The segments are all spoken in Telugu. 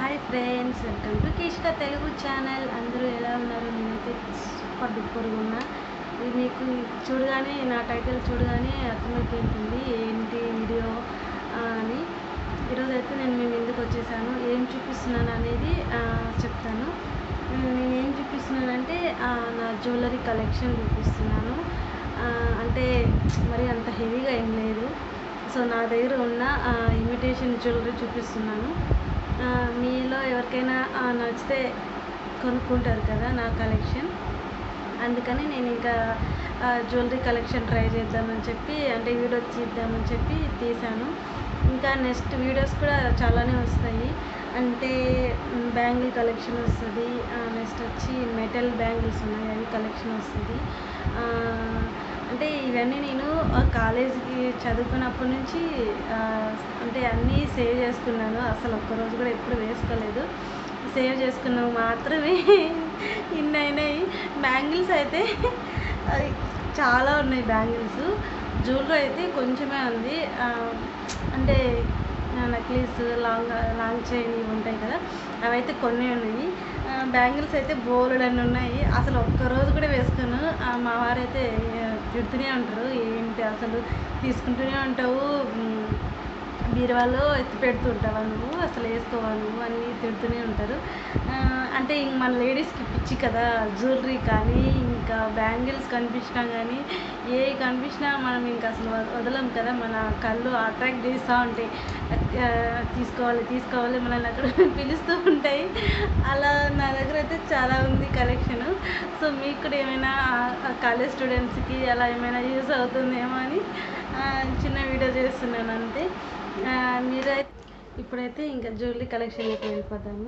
హాయ్ ఫ్రెండ్స్ వెల్కమ్ టు కీష్క తెలుగు ఛానల్ అందరూ ఎలా ఉన్నారు నేనైతే సూపర్ డూపర్గా ఉన్నా ఇది మీకు చూడగానే నా టైటిల్ చూడగానే అర్థమైపోయింటుంది ఏంటి వీడియో ఆ, అని ఈరోజు అయితే నేను మేము ఎందుకు వచ్చేసాను ఏం చూపిస్తున్నాను అనేది ఆ, చెప్తాను నేను ఏం చూపిస్తున్నానంటే ఆ, నా జ్యువెలరీ కలెక్షన్ చూపిస్తున్నాను ఆ, అంటే మరి అంత హెవీగా ఏం లేదు సో నా దగ్గర ఉన్న ఇమిటేషన్ జ్యువెలరీ చూపిస్తున్నాను ఆ, మీలో ఎవరికైనా ఆ, నచ్చితే కొనుక్కుంటారు కదా నా కలెక్షన్ అందుకని నేను ఇంకా జ్యువెలరీ కలెక్షన్ ట్రై చేద్దామని చెప్పి అంటే వీడియో తీద్దామని చెప్పి తీశాను ఇంకా నెక్స్ట్ వీడియోస్ కూడా చాలానే వస్తాయి అంటే బ్యాంగిల్ కలెక్షన్ వస్తుంది నెక్స్ట్ వచ్చి మెటల్ బ్యాంగిల్స్ ఉన్నాయి అవి కలెక్షన్ వస్తుంది ఆ, అంటే ఇవన్నీ నేను ఆ, కాలేజీకి చదువుకున్నప్పటి నుంచి ఆ, అంటే అన్నీ సేవ్ చేసుకున్నాను అసలు ఒక్కరోజు కూడా ఎప్పుడు వేసుకోలేదు సేవ్ చేసుకున్నవి మాత్రమే ఇన్ని అయినాయి బ్యాంగిల్స్ అయితే అవి చాలా ఉన్నాయి బ్యాంగిల్స్ జ్యువెలరీ అయితే కొంచెమే ఉంది ఆ, అంటే నక్లీస్ లాంగ్ లాంగ్ చైన్ ఇవి ఉంటాయి కదా అవి అయితే కొన్ని ఉన్నాయి బ్యాంగిల్స్ అయితే బోలెడన్ని ఉన్నాయి అసలు ఒక్కరోజు కూడా వేసుకోను ఆ, మా వారైతే ఆ, తిడుతూనే ఉంటారు ఏంటి అసలు తీసుకుంటూనే ఉంటావు మ్, బీరువాలో ఎత్తి పెడుతుంటావా నువ్వు అసలు వేసుకోవా నువ్వు అని తిడుతూనే ఉంటారు ఆ, అంటే ఇంక మన లేడీస్కి పిచ్చి కదా జ్యువెలరీ కానీ ఇంకా బ్యాంగిల్స్ కనిపించినా కానీ ఏ కనిపించినా మనం ఇంకా అసలు వ- వదలం కదా మన కళ్ళు అట్రాక్ట్ చేస్తూ ఉంటాయి ఆ, తీసుకోవాలి తీసుకోవాలి మనల్ని అక్కడ పిలుస్తూ ఉంటాయి అలా నా దగ్గర అయితే చాలా ఉంది కలెక్షన్ సో మీకు కూడా ఏమైనా కాలేజ్ స్టూడెంట్స్కి అలా ఏమైనా యూస్ అవుతుందేమో అని ఆ, చిన్న వీడియో చేస్తున్నాను అంతే ఆ, మీరైతే ఇప్పుడైతే ఇంకా జ్యువెలరీ కలెక్షన్లోకి వెళ్ళిపోదాము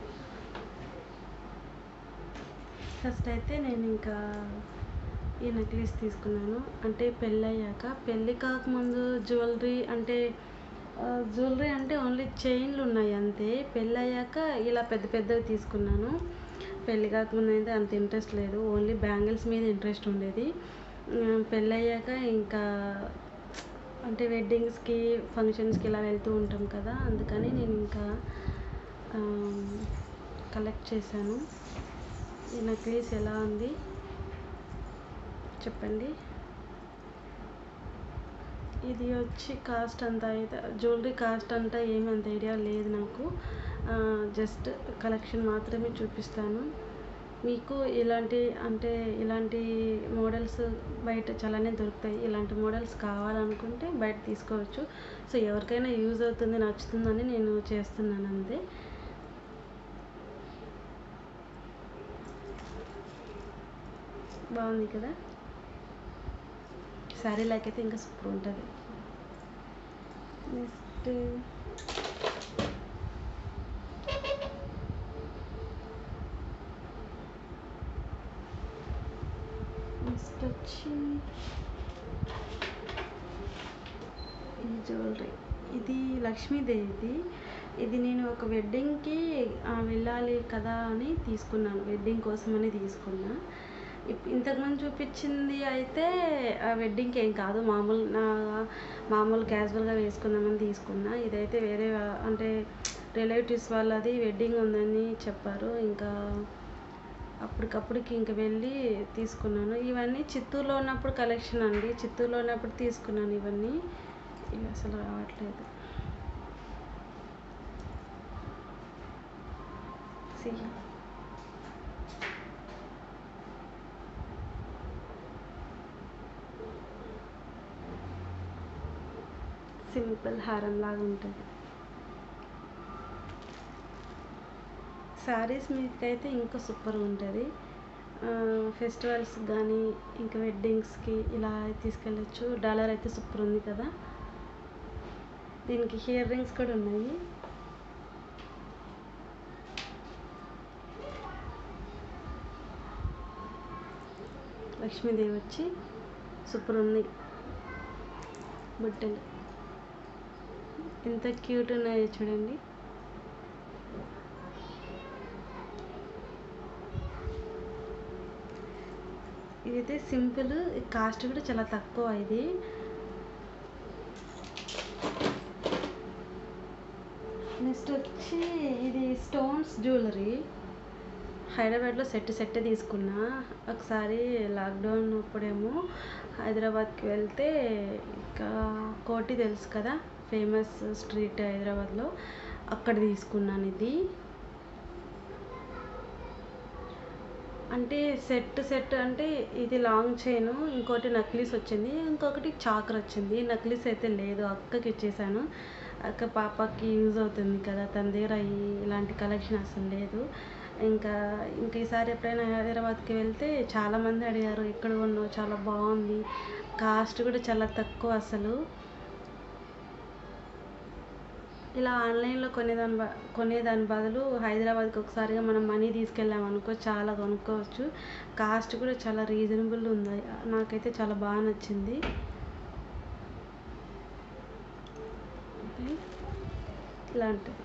ఫస్ట్ అయితే నేను ఇంకా ఈ నెక్లెస్ తీసుకున్నాను అంటే పెళ్ళయ్యాక పెళ్ళి కాకముందు జ్యువెలరీ అంటే జ్యువెలరీ అంటే ఓన్లీ చైన్లు ఉన్నాయి అంతే పెళ్ళయ్యాక ఇలా పెద్ద పెద్దవి తీసుకున్నాను పెళ్ళి కాకముందు అయితే అంత ఇంట్రెస్ట్ లేదు ఓన్లీ బ్యాంగిల్స్ మీద ఇంట్రెస్ట్ ఉండేది ఆ, పెళ్ళయ్యాక ఇంకా అంటే వెడ్డింగ్స్కి ఫంక్షన్స్కి ఇలా వెళ్తూ ఉంటాం కదా అందుకని నేను ఇంకా కలెక్ట్ చేశాను ఈ నెక్లెస్ ఎలా ఉంది చెప్పండి ఇది వచ్చి కాస్ట్ అంత అయితే జ్యువెలరీ కాస్ట్ అంతా ఏమీ అంత ఐడియా లేదు నాకు జస్ట్ కలెక్షన్ మాత్రమే చూపిస్తాను మీకు ఇలాంటి అంటే ఇలాంటి మోడల్స్ బయట చాలానే దొరుకుతాయి ఇలాంటి మోడల్స్ కావాలనుకుంటే బయట తీసుకోవచ్చు సో ఎవరికైనా యూజ్ అవుతుంది నచ్చుతుందని నేను చేస్తున్నాను అంతే బాగుంది కదా శారీ లైక్ అయితే ఇంకా సూపర్ ఉంటుంది నెక్స్ట్ నెక్స్ట్ వచ్చి ఈ జ్యువెలరీ ఇది లక్ష్మీదేవిది ఇది నేను ఒక వెడ్డింగ్కి వెళ్ళాలి కదా అని తీసుకున్నాను వెడ్డింగ్ కోసమని తీసుకున్నా ఇప్- ఇంతకుముందు చూపించింది అయితే ఆ వెడ్డింగ్కి ఏం కాదు మామూలు నా మామూలు క్యాజువల్గా వేసుకుందామని తీసుకున్నా ఇదైతే వేరే వా- అంటే రిలేటివ్స్ వాళ్ళది వెడ్డింగ్ ఉందని చెప్పారు ఇంకా అప్పటికప్పటికి ఇంక వెళ్ళి తీసుకున్నాను ఇవన్నీ చిత్తూరులో ఉన్నప్పుడు కలెక్షన్ అండి చిత్తూరులో ఉన్నప్పుడు తీసుకున్నాను ఇవన్నీ ఇవి అసలు రావట్లేదు See. సింపుల్ హారం లాగా ఉంటుంది శారీస్ మీదకైతే ఇంకా సూపర్ ఉంటుంది ఫెస్టివల్స్ కానీ ఇంకా వెడ్డింగ్స్కి ఇలా తీసుకెళ్ళచ్చు డాలర్ అయితే సూపర్ ఉంది కదా దీనికి ఇయర్ రింగ్స్ కూడా ఉన్నాయి లక్ష్మీదేవి వచ్చి సూపర్ ఉంది బుట్టలు ఎంత క్యూట్ ఉన్నాయో చూడండి ఇదైతే సింపుల్ కాస్ట్ కూడా చాలా తక్కువ ఇది నెక్స్ట్ వచ్చి ఇది స్టోన్స్ జ్యువెలరీ హైదరాబాద్లో సెట్ సెట్ తీసుకున్నా ఒకసారి లాక్డౌన్ అప్పుడేమో హైదరాబాద్కి వెళ్తే ఇంకా కోటి తెలుసు కదా ఫేమస్ స్ట్రీట్ హైదరాబాద్లో అక్కడ తీసుకున్నాను ఇది అంటే సెట్ సెట్ అంటే ఇది లాంగ్ చైన్ ఇంకోటి నక్లీస్ వచ్చింది ఇంకొకటి చాకర్ వచ్చింది నక్లీస్ అయితే లేదు అక్కకి ఇచ్చేసాను అక్క పాపకి యూజ్ అవుతుంది కదా తన దగ్గర ఈ ఇలాంటి కలెక్షన్ అసలు లేదు ఇంకా ఇంకా ఈసారి ఎప్పుడైనా హైదరాబాద్కి వెళ్తే చాలామంది అడిగారు ఎక్కడ కొన్నావు చాలా బాగుంది కాస్ట్ కూడా చాలా తక్కువ అసలు ఇలా ఆన్లైన్లో కొనేదాని బ కొనేదాని బదులు హైదరాబాద్కి ఒకసారిగా మనం మనీ తీసుకెళ్ళాం అనుకో చాలా కొనుక్కోవచ్చు కాస్ట్ కూడా చాలా రీజనబుల్ ఉంది నాకైతే చాలా బాగా నచ్చింది ఓకే ఇలాంటిది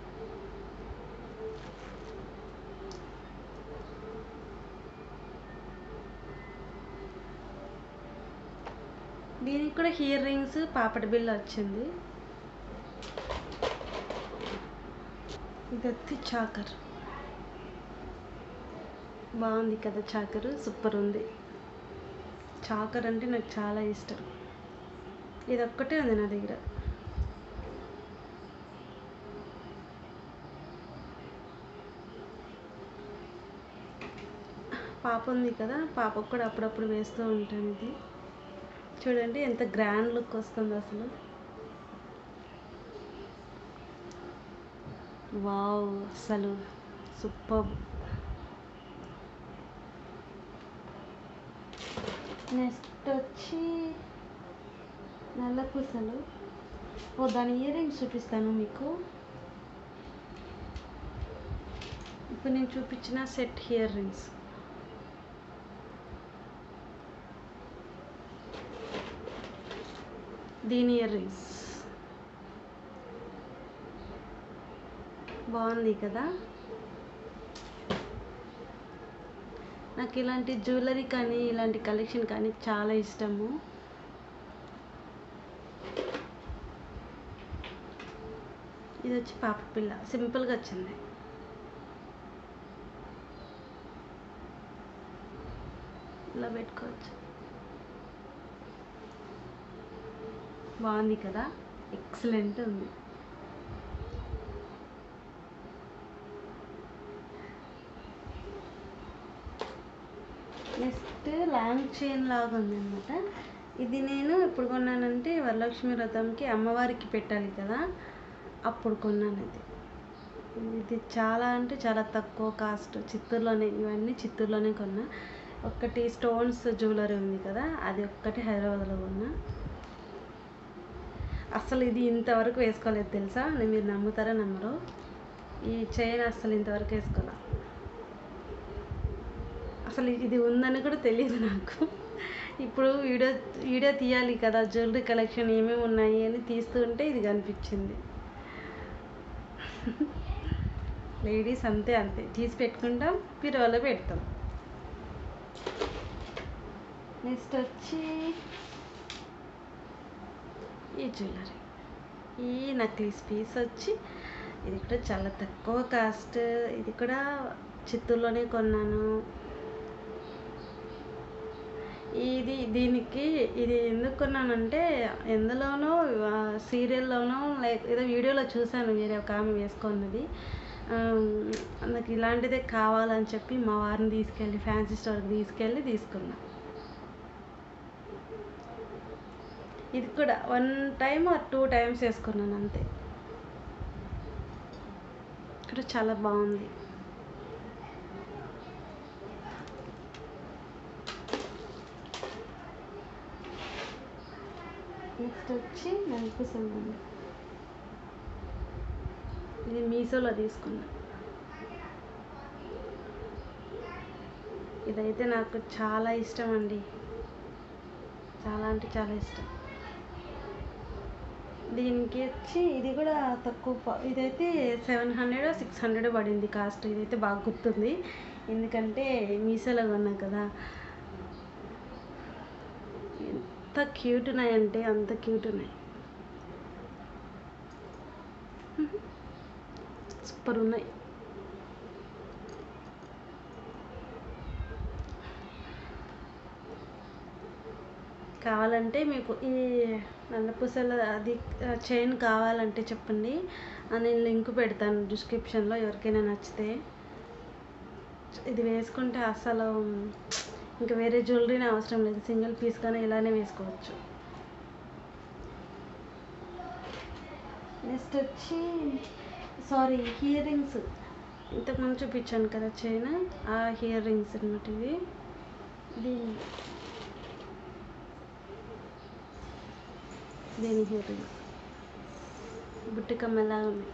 దీనికి కూడా ఇయర్ రింగ్స్ పాపడి బిల్ల వచ్చింది ఇది వచ్చి చాకర్ బాగుంది కదా చాకరు సూపర్ ఉంది చాకర్ అంటే నాకు చాలా ఇష్టం ఇది ఒక్కటే ఉంది నా దగ్గర పాప ఉంది కదా పాపకు కూడా అప్పుడప్పుడు వేస్తూ ఉంటాను ఇది చూడండి ఎంత గ్రాండ్ లుక్ వస్తుంది అసలు వావ్ అసలు సూపర్ నెక్స్ట్ వచ్చి నల్ల పూసలు ఓ దాని ఇయర్ రింగ్స్ చూపిస్తాను మీకు ఇప్పుడు నేను చూపించిన సెట్ ఇయర్ రింగ్స్ దీని ఇయర్ రింగ్స్ బాగుంది కదా నాకు ఇలాంటి జ్యువెలరీ కానీ ఇలాంటి కలెక్షన్ కానీ చాలా ఇష్టము ఇది వచ్చి పాప పిల్ల సింపుల్గా వచ్చింది ఇలా పెట్టుకోవచ్చు బాగుంది కదా ఎక్సలెంట్ ఉంది నెక్స్ట్ లాంగ్ చైన్ లాగా ఉందన్నమాట ఇది నేను ఎప్పుడు కొన్నానంటే వరలక్ష్మి వ్రతంకి అమ్మవారికి పెట్టాలి కదా అప్పుడు కొన్నాను ఇది ఇది చాలా అంటే చాలా తక్కువ కాస్ట్ చిత్తూరులోనే ఇవన్నీ చిత్తూరులోనే కొన్నా ఒక్కటి స్టోన్స్ జ్యువెలరీ ఉంది కదా అది ఒక్కటి హైదరాబాద్లో కొన్నా అసలు ఇది ఇంతవరకు వేసుకోలేదు తెలుసా నేను మీరు నమ్ముతారా నమ్మరు ఈ చైన్ అసలు ఇంతవరకు వేసుకోలే అసలు ఇది ఉందని కూడా తెలియదు నాకు ఇప్పుడు వీడియో వీడియో తీయాలి కదా జ్యువెలరీ కలెక్షన్ ఏమేమి ఉన్నాయి అని తీస్తుంటే ఇది కనిపించింది లేడీస్ అంతే అంతే తీసి పెట్టుకుంటాం పిరవలో పెడతాం నెక్స్ట్ వచ్చి ఈ జ్యువెలరీ ఈ నక్లీస్ పీస్ వచ్చి ఇది కూడా చాలా తక్కువ కాస్ట్ ఇది కూడా చిత్తూరులోనే కొన్నాను ఇది దీనికి ఇది ఎందుకు కొన్నానంటే ఎందులోనో సీరియల్లోనో లైక్ ఏదో వీడియోలో చూశాను వేరే ఒక ఆమె వేసుకున్నది నాకు ఇలాంటిదే కావాలని చెప్పి మా వారిని తీసుకెళ్ళి ఫ్యాన్సీ స్టోర్కి తీసుకెళ్ళి తీసుకున్నా ఇది కూడా one time or two times వేసుకున్నాను అంతే ఇక్కడ చాలా బాగుంది నెక్స్ట్ వచ్చి నలుపుసలు ఉంది ఇది మీషోలో తీసుకున్నా ఇదైతే నాకు చాలా ఇష్టం అండి చాలా అంటే చాలా ఇష్టం దీనికి వచ్చి ఇది కూడా తక్కువ ప- ఇదైతే సెవెన్ హండ్రెడ్ సిక్స్ హండ్రెడ్ పడింది కాస్ట్ ఇదైతే బాగా గుర్తుంది ఎందుకంటే మీషోలో కొన్నా కదా ఎంత క్యూట్ ఉన్నాయంటే అంత క్యూట్ ఉన్నాయి సూపర్ ఉన్నాయి కావాలంటే మీకు ఈ నల్లపూసల అది చైన్ కావాలంటే చెప్పండి ఆ నేను లింక్ పెడతాను డిస్క్రిప్షన్లో ఎవరికైనా నచ్చితే ఇది వేసుకుంటే అసలు ఇంకా వేరే జ్యువెలరీనే అవసరం లేదు సింగిల్ పీస్ కానీ ఇలానే వేసుకోవచ్చు నెక్స్ట్ వచ్చి సారీ ఇయర్ రింగ్స్ ఇంతకుముందు చూపించాను కదా చైన్ ఆ ఇయర్ రింగ్స్ అనమాట ఇవి దీని దీని ఇయర్ రింగ్స్ బుట్టి కమ్మలా ఉన్నాయి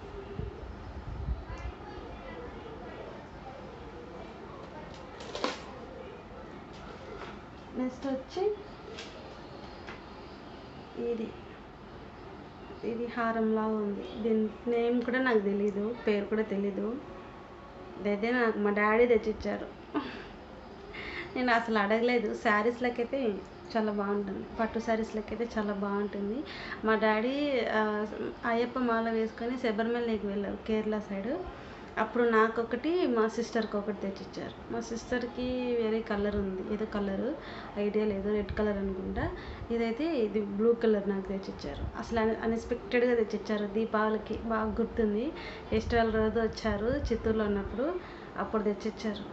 నెక్స్ట్ వచ్చి ఇది ఇది హారంలా ఉంది దీని నేమ్ కూడా నాకు తెలీదు పేరు కూడా తెలీదు ఇదైతే నాకు మా డాడీ తెచ్చిచ్చారు నేను అసలు అడగలేదు శారీస్లకైతే చాలా బాగుంటుంది పట్టు శారీస్లకైతే చాలా బాగుంటుంది మా డాడీ ఆ, అయ్యప్ప మాల వేసుకొని శబరిమలకి వెళ్ళారు కేరళ సైడ్ అప్పుడు నాకు ఒకటి మా సిస్టర్కి ఒకటి తెచ్చిచ్చారు మా సిస్టర్కి వేరే కలర్ ఉంది ఏదో కలర్ ఐడియా లేదు రెడ్ కలర్ అనుకుంటా ఇదైతే ఇది బ్లూ కలర్ నాకు తెచ్చిచ్చారు అసలు అన్ఎక్స్పెక్టెడ్గా తెచ్చిచ్చారు దీపావళికి బాగా గుర్తుంది ఫెస్టివల్ రోజు వచ్చారు చిత్తూరులో ఉన్నప్పుడు అప్పుడు తెచ్చిచ్చారు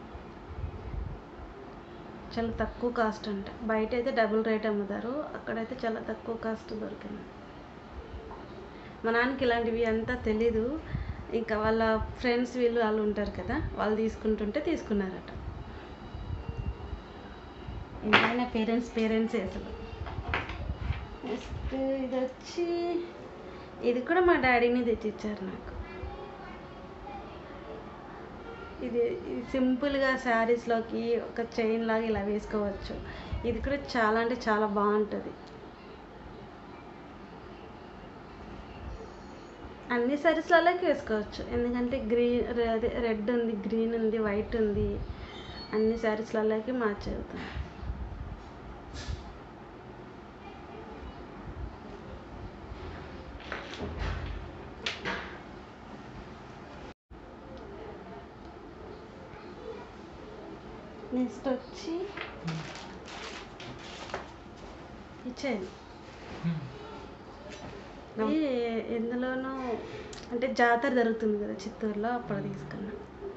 చాలా తక్కువ కాస్ట్ అంట బయట అయితే డబుల్ రేట్ అమ్ముతారు అక్కడైతే చాలా తక్కువ కాస్ట్ దొరికింది మా నాన్నకి ఇలాంటివి అంతా తెలీదు ఇంకా వాళ్ళ ఫ్రెండ్స్ వీళ్ళు వాళ్ళు ఉంటారు కదా వాళ్ళు తీసుకుంటుంటే తీసుకున్నారట ఎంతైనా పేరెంట్స్ పేరెంట్సే అసలు నెక్స్ట్ ఇది వచ్చి ఇది కూడా మా డాడీని తెచ్చిచ్చారు నాకు ఇది ఇది సింపుల్గా శారీస్లోకి ఒక చైన్ లాగా ఇలా వేసుకోవచ్చు ఇది కూడా చాలా అంటే చాలా బాగుంటుంది అన్ని శారీస్లలోకి వేసుకోవచ్చు ఎందుకంటే గ్రీన్ అదే రెడ్ ఉంది గ్రీన్ ఉంది వైట్ ఉంది అన్ని శారీస్లలోకి మ్యాచ్ అవుతుంది నెక్స్ట్ వచ్చి ఇచ్చేది ఇది ఎందులోనూ అంటే జాతర జరుగుతుంది కదా చిత్తూరులో అప్పుడు తీసుకున్నా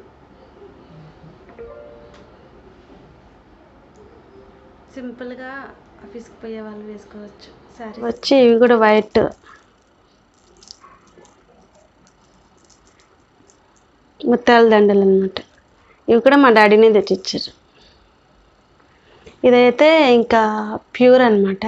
సింపుల్గా ఆఫీస్కి పోయే వాళ్ళు వేసుకోవచ్చు సారీ వచ్చి ఇవి కూడా వైట్ ముత్యాల దండలు అన్నమాట ఇవి కూడా మా డాడీనే తెచ్చిచ్చారు ఇదైతే ఇంకా ప్యూర్ అన్నమాట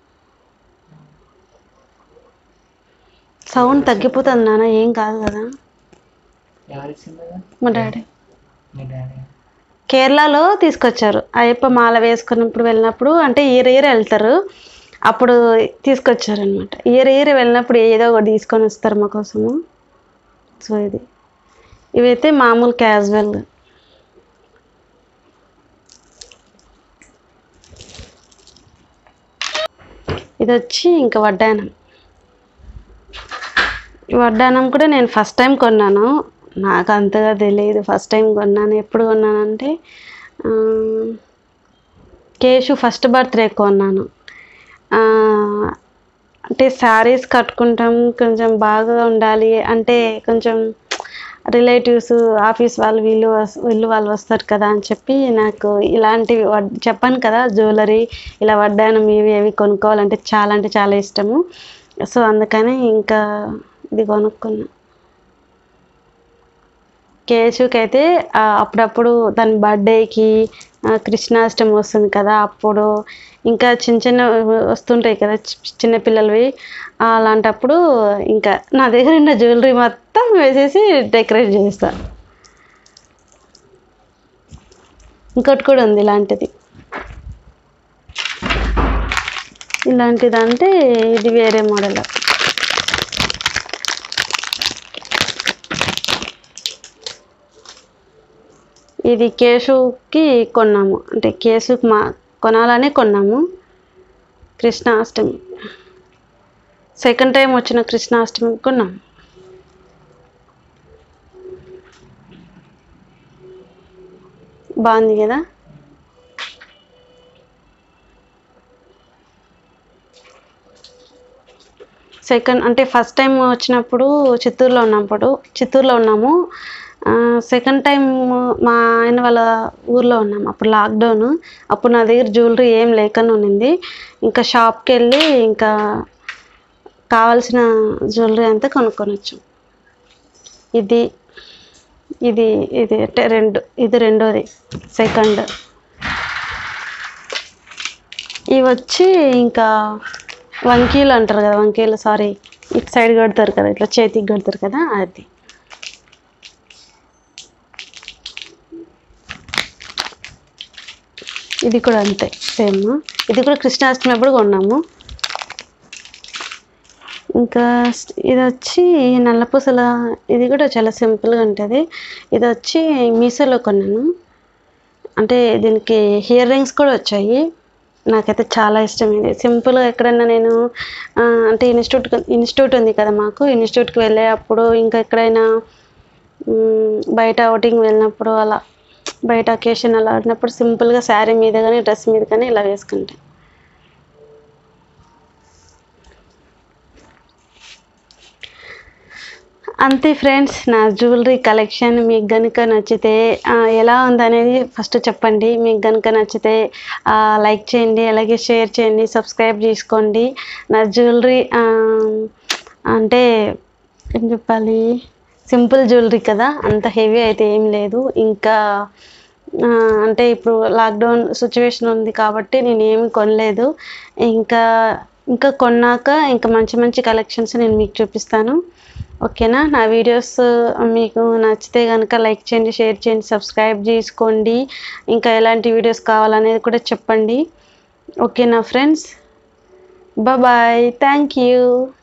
సౌండ్ తగ్గిపోతుంది నాన్న ఏం కాదు కదా ఎవరిచ్చింది మా డాడీ మీ డాడీ కేరళలో తీసుకొచ్చారు అయ్యప్ప మాల వేసుకున్నప్పుడు వెళ్ళినప్పుడు అంటే ఇయర్ ఇయర్ వెళ్తారు అప్పుడు తీసుకొచ్చారు అనమాట ఇయర్ ఇయర్ వెళ్ళినప్పుడు ఏదో ఒకటి తీసుకొని వస్తారు మా కోసము సో ఇది ఇవైతే మామూలు క్యాజువల్ ఇది వచ్చి ఇంకా వడ్డానం ఈ వడ్డానం కూడా నేను ఫస్ట్ టైం కొన్నాను నాకు అంతగా తెలియదు ఫస్ట్ టైం కొన్నాను ఎప్పుడు కొన్నానంటే ఆ, కేశు ఫస్ట్ బర్త్డే కొన్నాను ఆ, అంటే శారీస్ కట్టుకుంటాం కొంచెం బాగా ఉండాలి అంటే కొంచెం రిలేటివ్స్ ఆఫీస్ వాళ్ళు వీళ్ళు వస్- వీళ్ళు వాళ్ళు వస్తారు కదా అని చెప్పి నాకు ఇలాంటివి వడ్- చెప్పాను కదా జ్యువెలరీ ఇలా వడ్డానం ఇవి అవి కొనుక్కోవాలంటే చాలా అంటే చాలా ఇష్టము సో అందుకని ఇంకా ఇది కొనుక్కున్నా కేశుకి అయితే ఆ, అప్పుడప్పుడు తన బర్త్డేకి కృష్ణాష్టమి వస్తుంది కదా అప్పుడు ఇంకా చిన్న చిన్న వస్తుంటాయి కదా చి- చిన్న పిల్లలవి ఆ, అలాంటప్పుడు ఇంకా నా దగ్గర ఉన్న జ్యువెలరీ మొత్తం వేసేసి డెకరేట్ చేస్తా ఇంకోటి కూడా ఉంది ఇలాంటిది ఇలాంటిది అంటే ఇది వేరే మోడల్ ఇది కేశుకి కొన్నాము అంటే కేశుకి మా కొనాలనే కొన్నాము కృష్ణాష్టమి సెకండ్ టైం వచ్చిన కృష్ణాష్టమి కొన్నాము బాగుంది కదా సెకండ్ అంటే ఫస్ట్ టైం వచ్చినప్పుడు చిత్తూరులో ఉన్నప్పుడు చిత్తూరులో ఉన్నాము సెకండ్ టైం మా ఆయన వాళ్ళ ఊర్లో ఉన్నాము అప్పుడు లాక్డౌన్ అప్పుడు నా దగ్గర జ్యువెలరీ ఏం లేకనే ఉన్నింది ఇంకా షాప్కి వెళ్ళి ఇంకా కావాల్సిన జ్యువెలరీ అంతా కొనుక్కొనొచ్చు ఇది ఇది ఇది అంటే రెండు ఇది రెండోది సెకండ్ ఇవి వచ్చి ఇంకా వంకీలు అంటారు కదా వంకీలు సారీ ఇటు సైడ్ కడతారు కదా ఇట్లా చేతికి కడతారు కదా అది ఇది కూడా అంతే సేమ్ ఇది కూడా కృష్ణాష్టమి అప్పుడు కొన్నాము ఇంకా స్- ఇది వచ్చి నల్లపూసల ఇది కూడా చాలా సింపుల్గా ఉంటుంది ఇది వచ్చి మీషోలో కొన్నాను అంటే దీనికి ఇయర్ రింగ్స్ కూడా వచ్చాయి నాకైతే చాలా ఇష్టం ఇది సింపుల్గా ఎక్కడైనా నేను ఆ, అంటే ఇన్స్టిట్యూట్ ఇన్స్టిట్యూట్ ఉంది కదా మాకు ఇన్స్టిట్యూట్కి వెళ్ళే అప్పుడు ఇంకా ఎక్కడైనా మ్, బయట అవుటింగ్ వెళ్ళినప్పుడు అలా బయట అకేషన్ అలా ఆడినప్పుడు సింపుల్గా శారీ మీద కానీ డ్రెస్ మీద కానీ ఇలా వేసుకుంటాను అంతే ఫ్రెండ్స్ నా జ్యువెలరీ కలెక్షన్ మీకు కనుక నచ్చితే ఆ, ఎలా ఉందనేది ఫస్ట్ చెప్పండి మీకు కనుక నచ్చితే ఆ, లైక్ చేయండి అలాగే షేర్ చేయండి సబ్స్క్రైబ్ చేసుకోండి నా జ్యువెలరీ ఆ, అంటే ఏం చెప్పాలి సింపుల్ జ్యువెలరీ కదా అంత హెవీ అయితే ఏం లేదు ఇంకా ఆ, అంటే ఇప్పుడు లాక్డౌన్ సిచ్యువేషన్ ఉంది కాబట్టి నేను ఏమి కొనలేదు ఇంకా ఇంకా కొన్నాక ఇంకా మంచి మంచి కలెక్షన్స్ నేను మీకు చూపిస్తాను ఓకేనా నా వీడియోస్ మీకు నచ్చితే కనుక లైక్ చేయండి షేర్ చేయండి సబ్స్క్రైబ్ చేసుకోండి ఇంకా ఎలాంటి వీడియోస్ కావాలనేది కూడా చెప్పండి ఓకేనా ఫ్రెండ్స్ బాయ్ థ్యాంక్ యూ